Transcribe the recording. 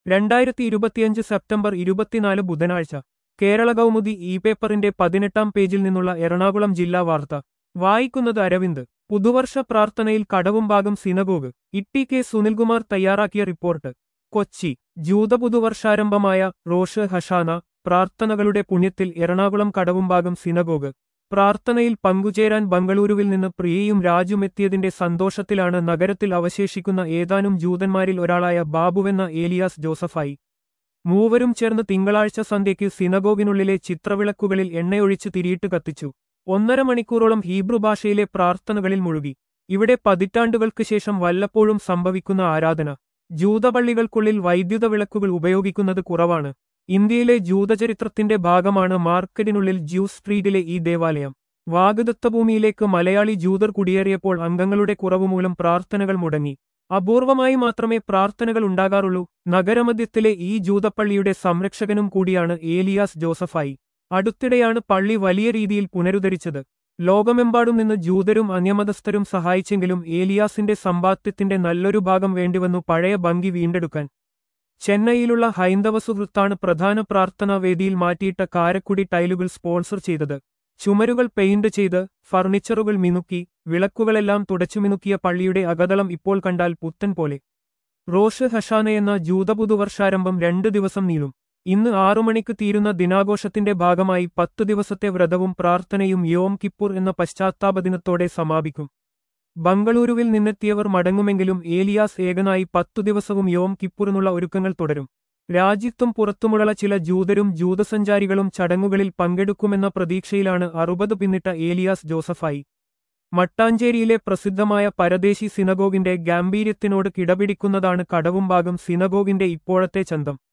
രണ്ടായിരത്തി ഇരുപത്തിയഞ്ച് സെപ്റ്റംബർ ഇരുപത്തിനാല് ബുധനാഴ്ച കേരള കൗമുദി ഇ പേപ്പറിന്റെ പതിനെട്ടാം പേജിൽ നിന്നുള്ള എറണാകുളം ജില്ലാ വാർത്ത വായിക്കുന്നത് അരവിന്ദ് പുതുവർഷ പ്രാർത്ഥനയിൽ കടവുംഭാഗം സിനഗോഗ് ഇട്ടി കെ സുനിൽകുമാർ തയ്യാറാക്കിയ റിപ്പോർട്ട് കൊച്ചി ജൂതപുതുവർഷാരംഭമായ റോഷ് ഹഷാന പ്രാർത്ഥനകളുടെ പുണ്യത്തിൽ എറണാകുളം കടവുംഭാഗം സിനഗോഗ് പ്രാർത്ഥനയിൽ പങ്കുചേരാൻ ബംഗളൂരുവിൽ നിന്ന് പ്രിയയും രാജും എത്തിയതിന്റെ സന്തോഷത്തിലാണ് നഗരത്തിൽ അവശേഷിക്കുന്ന ഏതാനും ജൂതന്മാരിൽ ഒരാളായ ബാബുവെന്ന ഏലിയാസ് ജോസഫായി മൂവരും ചേർന്ന് തിങ്കളാഴ്ച സന്ധ്യയ്ക്ക് സിനഗോഗിനുള്ളിലെ ചിത്രവിളക്കുകളിൽ എണ്ണയൊഴിച്ച് തിരിയിട്ട് കത്തിച്ചു ഒന്നര മണിക്കൂറോളം ഹീബ്രു ഭാഷയിലെ പ്രാർത്ഥനകളിൽ മുഴുകി ഇവിടെ പതിറ്റാണ്ടുകൾക്ക് ശേഷം വല്ലപ്പോഴും സംഭവിക്കുന്ന ആരാധന ജൂതപള്ളികൾക്കുള്ളിൽ വൈദ്യുത വിളക്കുകൾ ഉപയോഗിക്കുന്നത് കുറവാണ് ഇന്ത്യയിലെ ജൂതചരിത്രത്തിന്റെ ഭാഗമാണ് മാർക്കറ്റിനുള്ളിൽ ജ്യൂസ് സ്ട്രീറ്റിലെ ഈ ദേവാലയം വാഗദത്തഭൂമിയിലേക്ക് മലയാളി ജൂതർ കുടിയേറിയപ്പോൾ അംഗങ്ങളുടെ കുറവുമൂലം പ്രാർത്ഥനകൾ മുടങ്ങി അപൂർവമായി മാത്രമേ പ്രാർത്ഥനകൾ ഉണ്ടാകാറുള്ളൂ നഗരമധ്യത്തിലെ ഈ ജൂതപ്പള്ളിയുടെ സംരക്ഷകനും കൂടിയാണ് ഏലിയാസ് ജോസഫായി അടുത്തിടെയാണ് പള്ളി വലിയ രീതിയിൽ പുനരുദ്ധരിച്ചത് ലോകമെമ്പാടും നിന്ന് ജൂതരും അന്യമതസ്ഥരും സഹായിച്ചെങ്കിലും ഏലിയാസിന്റെ സമ്പാദ്യത്തിന്റെ നല്ലൊരു ഭാഗം വേണ്ടിവന്നു പഴയ ഭംഗി വീണ്ടെടുക്കാൻ ചെന്നൈയിലുള്ള ഹൈന്ദവ സുഹൃത്താണ് പ്രധാന പ്രാർത്ഥനാ വേദിയിൽ മാറ്റിയിട്ട കാരക്കുടി ടൈലുകൾ സ്പോൺസർ ചെയ്തത് ചുമരുകൾ പെയിന്റ് ചെയ്ത് ഫർണിച്ചറുകൾ മിനുക്കി വിളക്കുകളെല്ലാം തുടച്ചുമിനുക്കിയ പള്ളിയുടെ അകതളം ഇപ്പോൾ കണ്ടാൽ പുത്തൻ പോലെ റോഷ് ഹഷാന എന്ന ജൂതപുതുവർഷാരംഭം രണ്ടു ദിവസം നീളും ഇന്ന് ആറു മണിക്ക് തീരുന്ന ദിനാഘോഷത്തിന്റെ ഭാഗമായി പത്തു ദിവസത്തെ വ്രതവും പ്രാർത്ഥനയും യോം കിപ്പൂർ എന്ന പശ്ചാത്താപ ദിനത്തോടെ സമാപിക്കും ബംഗളൂരുവിൽ നിന്നെത്തിയവർ മടങ്ങുമെങ്കിലും ഏലിയാസ് ഏകനായി പത്തു ദിവസവും യോം കിപ്പൂറിനുള്ള ഒരുക്കങ്ങൾ തുടരും രാജ്യത്തും പുറത്തുമുള്ള ചില ജൂതരും ജൂതസഞ്ചാരികളും ചടങ്ങുകളിൽ പങ്കെടുക്കുമെന്ന പ്രതീക്ഷയിലാണ് അറുപത് പിന്നിട്ട ഏലിയാസ് ജോസഫായി മട്ടാഞ്ചേരിയിലെ പ്രസിദ്ധമായ പരദേശി സിനഗോഗിന്റെ ഗാംഭീര്യത്തിനോട് കിടപിടിക്കുന്നതാണ് കടവുംഭാഗം സിനഗോഗിന്റെ ഇപ്പോഴത്തെ ചന്തം